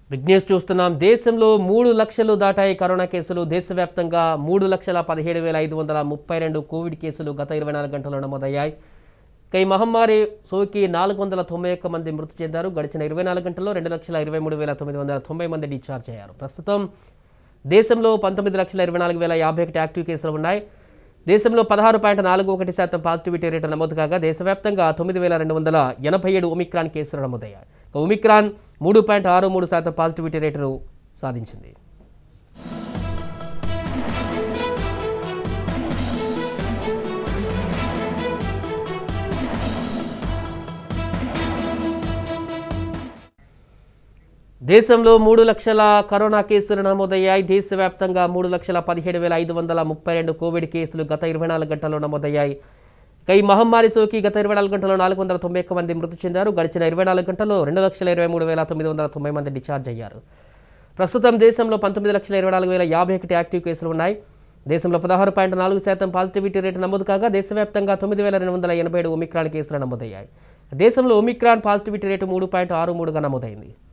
big news చూస్తున్నాం దేశంలో మూడు లక్షలు దాటాయి కరోనా కేసులు దేశవ్యాప్తంగా మూడు లక్షల పదిహేడు వేల ఐదు వందల ముప్పై రెండు కోవిడ్ కేసులు గత ఇరవై నాలుగు గంటల్లో నమోదయ్యాయి ఇక ఈ మహమ్మారి సోకి నాలుగు వందల తొంభై ఒక్క మంది మృతి చెందారు గడిచిన ఇరవై నాలుగు గంటల్లో రెండు లక్షల ఇరవై మూడు వేల తొమ్మిది వందల తొంభై మంది డిశ్చార్జ్ అయ్యారు ప్రస్తుతం దేశంలో పంతొమ్మిది లక్షల ఇరవై నాలుగు వేల యాభై ఒకటి యాక్టివ్ కేసులు ఉన్నాయి దేశంలో పదహారు పాయింట్ నాలుగు ఒకటి శాతం పాజిటివిటీ రేటు నమోదు కాగా దేశవ్యాప్తంగా తొమ్మిది వేల రెండు వందల ఎనభై ఏడు ఒమిక్రాన్ కేసులు నమోదయ్యాయి ఇక ఒమిక్రాన్ మూడు పాయింట్ ఆరు మూడు శాతం పాజిటివిటీ రేటును సాధించింది దేశంలో మూడు లక్షల కరోనా కేసులు నమోదయ్యాయి దేశవ్యాప్తంగా మూడు లక్షల పదిహేడు వేల ఐదు వందల ముప్పై రెండు కోవిడ్ కేసులు గత ఇరవై నాలుగు గంటల్లో నమోదయ్యాయి ఇక ఈ మహమ్మారి సోకి గత ఇరవై నాలుగు గంటల్లో నాలుగు వందల తొంభై ఒక్క మంది మృతి చెందారు గడిచిన ఇరవై నాలుగు గంటల్లో రెండు లక్షల ఇరవై మూడు వేల తొమ్మిది వందల తొంభై మంది డిశ్చార్జ్ అయ్యారు ప్రస్తుతం దేశంలో పంతొమ్మిది లక్షల ఇరవై నాలుగు వేల యాభై ఒకటి యాక్టివ్ కేసులు ఉన్నాయి దేశంలో పదహారు పాయింట్ నాలుగు శాతం పాజిటివిటీ రేటు నమోదు కాగా దేశవ్యాప్తంగా తొమ్మిది వేల రెండు వందల ఎనభై ఏడు ఒమిక్రాన్ కేసులు నమోదయ్యాయి దేశంలో ఒమిక్రాన్ పాజిటివిటీ రేటు మూడు పాయింట్ ఆరు మూడుగా నమోదైంది